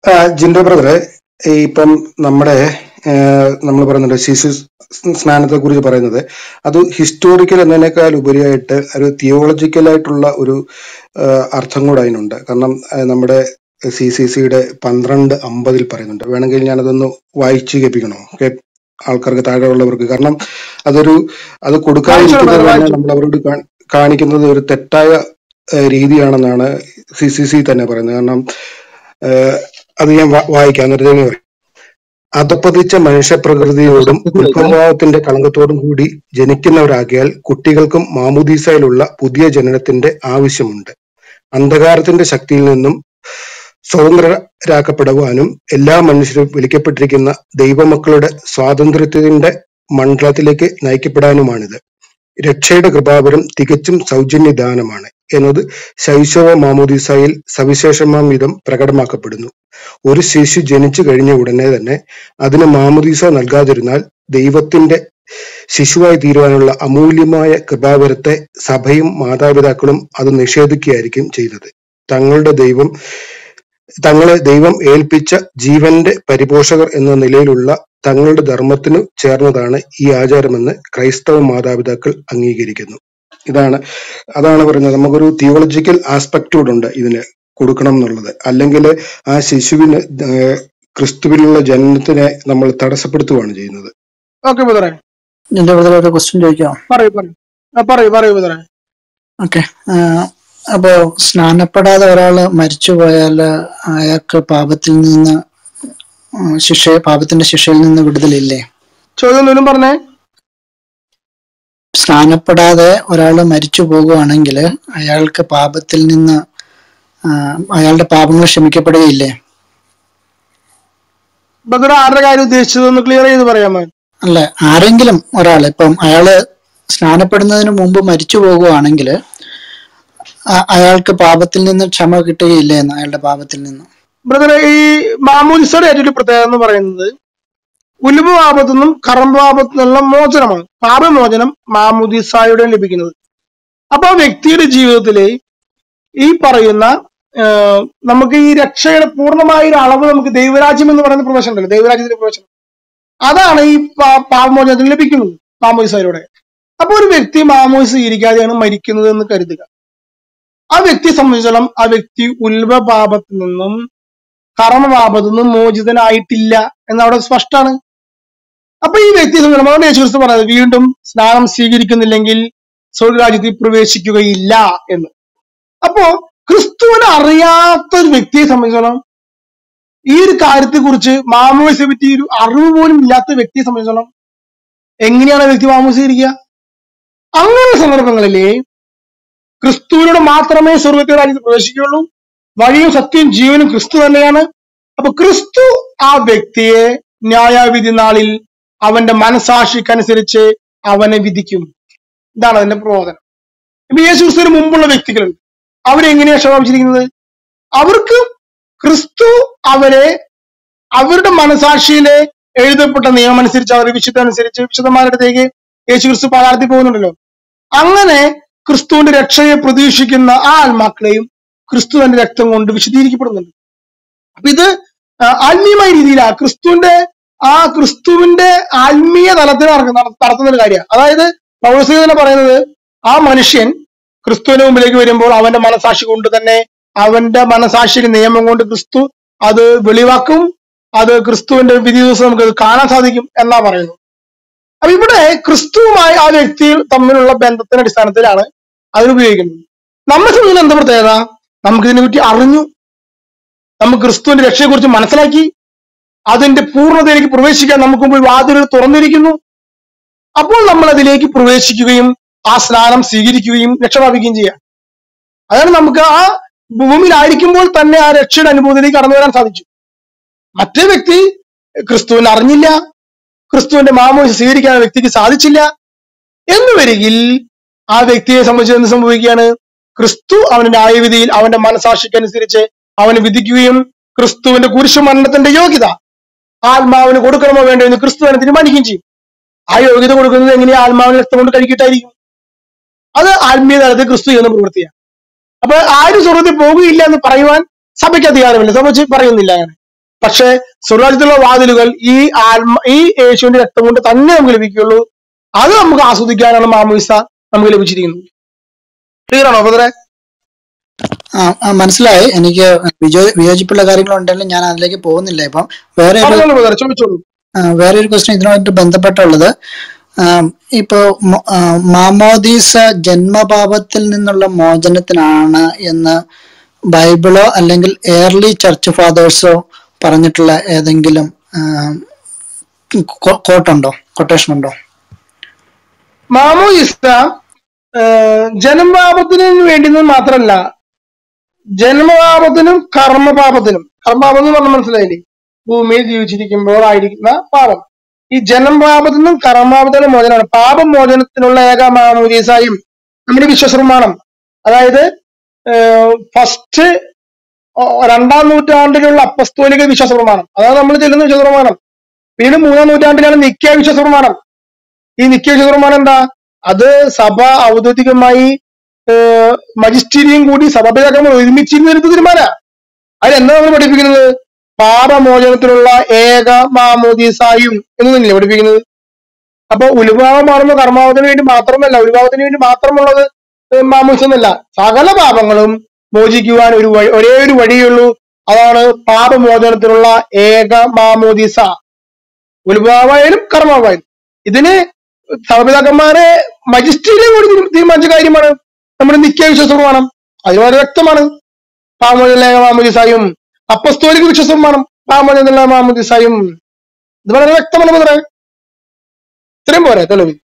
ആ, ജിൻഡോ ബ്രദറെ ഈ ഇപ്പം നമ്മുടെ നമ്മൾ പറയുന്നുണ്ട് ശിശു സ്നാനത്തെ കുറിച്ച് പറയുന്നത് അത് ഹിസ്റ്റോറിക്കൽ എന്നതിനേക്കാൾ ഉപരിയായിട്ട് ഒരു തിയോളജിക്കൽ ആയിട്ടുള്ള ഒരു ആ, അർത്ഥം കൂടെ അതിനുണ്ട് കാരണം ആ, നമ്മുടെ സി സി സിയുടെ പന്ത്രണ്ട് അമ്പതിൽ പറയുന്നുണ്ട് വേണമെങ്കിൽ ഞാനതൊന്ന് വായിച്ചു കേൾപ്പിക്കണോ ഓക്കെ ആൾക്കാർക്ക് താഴെ ഉള്ളവർക്ക് കാരണം അതൊരു അത് വായിച്ചോളൂ കൊടുക്കാതിരിക്കുന്നത് ബ്രദർ തന്നെ വായിച്ചു നമ്മൾ അവരോട് കാ- കാണിക്കുന്നത് ഒരു തെറ്റായ ആ, രീതിയാണെന്നാണ് സി സി സി തന്നെ പറയുന്നത് കാരണം ഏഹ് അത് ഞാൻ വാ- വായിക്കാം എന്നിട്ട് തന്നെ പറയും അധപ്പതിച്ച മനുഷ്യപ്രകൃതിയോടും ഉത്ഭവഭാവത്തിന്റെ കളങ്കത്തോടും കൂടി ജനിക്കുന്നവരാകിയാൽ കുട്ടികൾക്കും മാമുദീസയിലുള്ള പുതിയ ജനനത്തിന്റെ ആവശ്യമുണ്ട് അന്ധകാരത്തിന്റെ ശക്തിയിൽ നിന്നും സ്വതന്ത്രരാക്കപ്പെടുവാനും എല്ലാ മനുഷ്യരും വിളിക്കപ്പെട്ടിരിക്കുന്ന ദൈവമക്കളുടെ സ്വാതന്ത്ര്യത്തിന്റെ മണ്ഡലത്തിലേക്ക് നയിക്കപ്പെടാനുമാണിത് രക്ഷയുടെ കൃപാവരം തികച്ചും സൗജന്യദാനമാണ് എന്നത് ശൈശവ മാമോദീസായിൽ സവിശേഷമാം വിധം പ്രകടമാക്കപ്പെടുന്നു ഒരു ശിശു ജനിച്ചു കഴിഞ്ഞ ഉടനെ തന്നെ അതിന് മാമോദീസ നൽകാതിരുന്നാൽ ദൈവത്തിന്റെ ശിശുവായി തീരുവാനുള്ള അമൂല്യമായ കൃപാവരത്തെ സഭയും മാതാപിതാക്കളും അത് നിഷേധിക്കുകയായിരിക്കും ചെയ്തത് തങ്ങളുടെ ദൈവം തങ്ങളെ ദൈവം ഏൽപ്പിച്ച ജീവന്റെ പരിപോഷകർ എന്ന നിലയിലുള്ള തങ്ങളുടെ ധർമ്മത്തിനു ചേർന്നതാണ് ഈ ആചാരമെന്ന് ക്രൈസ്തവ മാതാപിതാക്കൾ അംഗീകരിക്കുന്നു ഇതാണ് അതാണ് പറയുന്നത് നമുക്കൊരു തിയോളജിക്കൽ ആസ്പെക്ട് കൂടെ ഉണ്ട് ഇതിന് കൊടുക്കണം എന്നുള്ളത് അല്ലെങ്കിൽ ആ ശിശുവിന് ഏഹ് ക്രിസ്തുവിലുള്ള ജനനത്തിനെ നമ്മൾ തടസ്സപ്പെടുത്തുകയാണ് ചെയ്യുന്നത് ഓക്കെ ബ്രദറെ എന്റെ ബ്രദർ ഒരു ക്വസ്റ്റ്യൻ ചോദിക്കാം പറയൂ പറയൂ ആ, പറയൂ പറയൂ ബ്രദറെ ഓക്കെ അപ്പോ സ്നാനപ്പെടാതെ ഒരാൾ മരിച്ചുപോയാൽ അയാൾക്ക് പാപത്തിൽ നിന്ന് ആ, ശിക്ഷ പാപത്തിന്റെ ശിക്ഷയിൽ നിന്ന് വിടുതലില്ലേ ചോദ്യം ഒന്നും പറഞ്ഞേ സ്നാനപ്പെടാതെ ഒരാൾ മരിച്ചു പോകുകയാണെങ്കിൽ അയാൾക്ക് പാപത്തിൽ നിന്ന് ആ, അയാളുടെ പാപങ്ങൾ ക്ഷമിക്കപ്പെടുകയില്ലേ ബ്രദർ ആരുടെ കാര്യം ഉദ്ദേശിച്ചത് ഒന്ന് ക്ലിയർ ചെയ്ത് പറയാമോ അല്ല ആരെങ്കിലും ഒരാൾ ഇപ്പം അയാള് സ്നാനപ്പെടുന്നതിന് മുമ്പ് മരിച്ചു പോകുകയാണെങ്കിൽ അയാൾക്ക് പാപത്തിൽ നിന്ന് ക്ഷമ കിട്ടുകയില്ലേ എന്ന് അയാളുടെ പാപത്തിൽ നിന്ന് ബ്രദറെ ഈ മാമൂലിസയുടെ ഏറ്റവും വലിയ പ്രത്യേകത എന്ന് പറയുന്നത് ഉലുമ പാപത്തു നിന്നും കറമ്പ് പാപത്തു നിന്നുള്ള മോചനമാണ് പാപമോചനം മാമുദിസായുടെ ലഭിക്കുന്നത് അപ്പൊ ആ വ്യക്തിയുടെ ജീവിതത്തിലെ ഈ പറയുന്ന ആ, നമുക്ക് ഈ രക്ഷയുടെ പൂർണ്ണമായ ഒരു അളവ് നമുക്ക് ദൈവരാജ്യം എന്ന് പറയുന്ന പ്രവേശനം ഉണ്ടല്ലോ ദൈവരാജ്യത്തിന്റെ പ്രവേശനം അതാണ് ഈ പാ- പാപമോചനത്തിന് ലഭിക്കുന്നത് മാമോദിസായിലൂടെ അപ്പൊ ഒരു വ്യക്തി മാമോദിസ സ്വീകരിക്കാതെയാണ് മരിക്കുന്നത് എന്ന് കരുതുക ആ വ്യക്തിയെ സംബന്ധിച്ചിടത്തോളം ആ വ്യക്തി ഉൽവ പാപത്തിൽ നിന്നും കർമ്മപാപത്തിൽ നിന്നും മോചിതനായിട്ടില്ല എന്നവിടെ സ്പഷ്ടമാണ് അപ്പൊ ഈ വ്യക്തിയെ സംബന്ധിച്ചിടത്തോളം അതുകൊണ്ട് യേശുക്രിസ്തു പറയുന്നത് വീണ്ടും സ്നാനം സ്വീകരിക്കുന്നില്ലെങ്കിൽ സ്വർഗരാജ്യത്തിൽ പ്രവേശിക്കുകയില്ല എന്ന് അപ്പോ ക്രിസ്തുവിനെ അറിയാത്ത ഒരു വ്യക്തിയെ സംബന്ധിച്ചിടത്തോളം ഈ ഒരു കാര്യത്തെ കുറിച്ച് മാമോസിനെ പറ്റി ഒരു അറിവ് പോലും ഇല്ലാത്ത വ്യക്തിയെ സംബന്ധിച്ചിടത്തോളം എങ്ങനെയാണ് ആ വ്യക്തി മാമോസ് സ്വീകരിക്കുക അങ്ങനെയുള്ള സന്ദർഭങ്ങളിലെ ക്രിസ്തുവിനോട് മാത്രമേ സ്വർഗത്തിൽ രാജ്യത്ത് പ്രവേശിക്കുകയുള്ളൂ വഴിയും സത്യവും ജീവനും ക്രിസ്തു തന്നെയാണ് അപ്പൊ ക്രിസ്തു ആ വ്യക്തിയെ ന്യായവിധി നാളിൽ അവന്റെ മനസാക്ഷിക്കനുസരിച്ച് അവനെ വിധിക്കും ഇതാണ് അതിന്റെ പ്രബോധനം ഇപ്പൊ യേശു ക്രിസ്തുവിന് മുമ്പുള്ള വ്യക്തികളുണ്ട് അവരെങ്ങനെയാ ക്ഷമിച്ചിരിക്കുന്നത് അവർക്ക് ക്രിസ്തു അവരെ അവരുടെ മനസാക്ഷിയിലെ എഴുതപ്പെട്ട നിയമം അനുസരിച്ച് അവർ വിശുദ്ധ അനുസരിച്ച് വിശുദ്ധന്മാരുടെ അടുത്തേക്ക് യേശു ക്രിസ്തു പാതാളത്തിൽ പോകുന്നുണ്ടല്ലോ അങ്ങനെ ക്രിസ്തുവിന്റെ രക്ഷയെ പ്രതീക്ഷിക്കുന്ന ആ ആത്മാക്കളെയും ക്രിസ്തു തന്റെ രക്തം കൊണ്ട് വിശദീകരിക്കപ്പെടുന്നുണ്ട് അപ്പൊ ഇത് ആ, ആത്മീയമായ രീതിയിലാണ് ക്രിസ്തുവിന്റെ ആ ക്രിസ്തുവിന്റെ ആത്മീയ തലത്തിൽ നടക്കുന്ന നടത്തുന്ന ഒരു കാര്യമാണ് അതായത് പൗരസ്ത്രീ തന്നെ പറയുന്നത് ആ മനുഷ്യൻ ക്രിസ്തുവിന്റെ മുമ്പിലേക്ക് വരുമ്പോൾ അവന്റെ മനസാക്ഷി കൊണ്ട് തന്നെ അവന്റെ മനസാക്ഷിയുടെ നിയമം കൊണ്ട് ക്രിസ്തു അത് വെളിവാക്കും അത് ക്രിസ്തുവിന്റെ വിധി ദിവസം നമുക്ക് അത് കാണാൻ സാധിക്കും എന്നാ പറയുന്നത് അപ്പൊ ഇവിടെ ക്രിസ്തുവുമായി ആ വ്യക്തി തമ്മിലുള്ള ബന്ധത്തിന്റെ അടിസ്ഥാനത്തിലാണ് അതിനുപയോഗിക്കുന്നത് നമ്മെ സംബന്ധിച്ച് എന്താ പ്രത്യേകത നമുക്ക് ഇതിനെ പറ്റി അറിഞ്ഞു നമുക്ക് ക്രിസ്തുവിന്റെ രക്ഷയെക്കുറിച്ച് മനസ്സിലാക്കി അതിന്റെ പൂർണ്ണതയിലേക്ക് പ്രവേശിക്കാൻ നമുക്ക് മുമ്പിൽ വാതിലുകൾ തുറന്നിരിക്കുന്നു അപ്പോൾ നമ്മൾ അതിലേക്ക് പ്രവേശിക്കുകയും ആ സ്നാനം സ്വീകരിക്കുകയും രക്ഷ പ്രാപിക്കുകയും ചെയ്യാം അതാണ് നമുക്ക് ആ ഭൂമിയിലായിരിക്കുമ്പോൾ തന്നെ ആ രക്ഷയുടെ അനുഭവത്തിലേക്ക് കടന്നു വരാൻ സാധിച്ചു മറ്റേ വ്യക്തി ക്രിസ്തുവിനെ അറിഞ്ഞില്ല ക്രിസ്തുവിന്റെ മാമോശ സ്വീകരിക്കാൻ ആ വ്യക്തിക്ക് സാധിച്ചില്ല എന്ന് വരികിൽ ആ വ്യക്തിയെ സംബന്ധിച്ച് എന്ത് സംഭവിക്കുകയാണ് ക്രിസ്തു അവന്റെ ന്യായവിധിയിൽ അവന്റെ മനസാക്ഷിക്കനുസരിച്ച് അവനെ വിധിക്കുകയും ക്രിസ്തുവിന്റെ കുരിശുമരണത്തിന്റെ യോഗ്യത ആത്മാവിന് കൊടുക്കണമോ വേണ്ടോ എന്ന് ക്രിസ്തു തന്നെ തീരുമാനിക്കുകയും ചെയ്യും ആ യോഗ്യത കൊടുക്കുന്നത് എങ്ങനെയാ ആത്മാവിനെ രക്തം കൊണ്ട് കഴുകിയിട്ടായിരിക്കും അത് ആത്മീയ തലത്തിൽ ക്രിസ്തു ചെയ്യുന്ന പ്രവൃത്തിയാണ് അപ്പൊ ആരും സ്വർഗത്തിൽ പോകുകയില്ല എന്ന് പറയുവാൻ സഭയ്ക്ക് അധികാരമില്ല സഭ ചെ- പറയുന്നില്ല അങ്ങനെ പക്ഷെ സ്വർഗരാജ്യത്തിലുള്ള വാതിലുകൾ ഈ ആത്മ ഈ യേശുവിന്റെ രക്തം കൊണ്ട് തന്നെ നമുക്ക് ലഭിക്കുള്ളൂ അത് നമുക്ക് ആസ്വദിക്കാനാണ് മാമോയിസ നമുക്ക് ലഭിച്ചിരിക്കുന്നത് ക്ലിയർ ആണോ ബദറെ ആ ആ, മനസ്സിലായി എനിക്ക് വിജോ വിയോജിപ്പുള്ള കാര്യങ്ങളുണ്ടെങ്കിലും ഞാൻ അതിലേക്ക് പോകുന്നില്ല ഇപ്പം വേറെ ഒരു പറഞ്ഞോളൂ ബദറെ ചോദിച്ചോളൂ ആ, വേറെ ഒരു ക്വസ്റ്റ്യൻ ഇതിനുമായിട്ട് ബന്ധപ്പെട്ടുള്ളത് ആം, ഇപ്പോ മൊ- ആ, മാമോദീസ ജന്മപാപത്തിൽ നിന്നുള്ള മോചനത്തിനാണ് എന്ന് ബൈബിളോ അല്ലെങ്കിൽ ഏർലി ചർച്ച് ഫാദേഴ്സോ പറഞ്ഞിട്ടുള്ള ഏതെങ്കിലും കോട്ടുണ്ടോ കൊട്ടേഷൻ ഉണ്ടോ മാമോയിസ ജന്മപാപത്തിന് വേണ്ടി മാത്രമല്ല ജന്മപാപത്തിനും കർമ്മപാപത്തിനും കർമ്മപാപം എന്ന് പറഞ്ഞാൽ മനസ്സിലായില്ലേ ഭൂമിയിൽ ജീവിച്ചിരിക്കുമ്പോൾ ആയിരിക്കുന്ന പാപം ഈ ജന്മപാപത്തിൽ നിന്നും കർമ്മപാപത്തിനും മോചനമാണ് പാപമോചനത്തിനുള്ള ഏക മാമോദീസായും നമ്മുടെ വിശ്വസർമാണം അതായത് ഫസ്റ്റ് രണ്ടാം നൂറ്റാണ്ടിലുള്ള അപ്പസ്തോലിക വിശ്വസർമാണം അതാണ് നമ്മൾ ചെല്ലുന്ന വിശ്വസർമാണം പിന്നീട് മൂന്നാം നൂറ്റാണ്ടിലാണ് നിത്യ വിശ്വസർമാണം ഈ നിത്യ വിശ്വസർമാനം എന്താ അത് സഭ ഔദ്യോഗികമായി മജിസ്റ്റീരിയും കൂടി സഭാപിതാക്കൾ ഒരുമിച്ചിരുന്ന തീരുമാന അതിൽ എന്താ നമ്മൾ പഠിപ്പിക്കുന്നത് പാപമോചനത്തിനുള്ള ഏക മാമോദീസായും എന്ന് തന്നെയല്ലേ പഠിപ്പിക്കുന്നത് അപ്പൊ ഉലുഭാവം മാറുന്ന കർമാവത്തിന് വേണ്ടി മാത്രമല്ല ഉലുഭാവത്തിന് വേണ്ടി മാത്രമുള്ളത് മാമോദിസം എന്നല്ല സകല പാപങ്ങളും മോചിക്കുവാൻ ഒരു വഴി ഒരേ ഒരു വഴിയുള്ളൂ അതാണ് പാപമോചനത്തിനുള്ള ഏക മാമോദീസ ഉത്ഭാവായാലും കർമാവായാലും ഇതിന് സഭപിതാക്കന്മാരെ മജിസ്ട്രേറ്റിനെ കൂടി തീരു- തീരുമാനിച്ച കാര്യമാണ് നമ്മുടെ നിത്യ വിശ്വസമാണ് അതിന് വളരെ വ്യക്തമാണ് പാമോചന മാമുദിസായും അപ്പസ്തോലിക വിശ്വസമാണ് പാമോചന മാമുദിസായും ഇത് വളരെ വ്യക്തമാണ് മുതലേ ഇത്രയും പോരെ തെളിവ്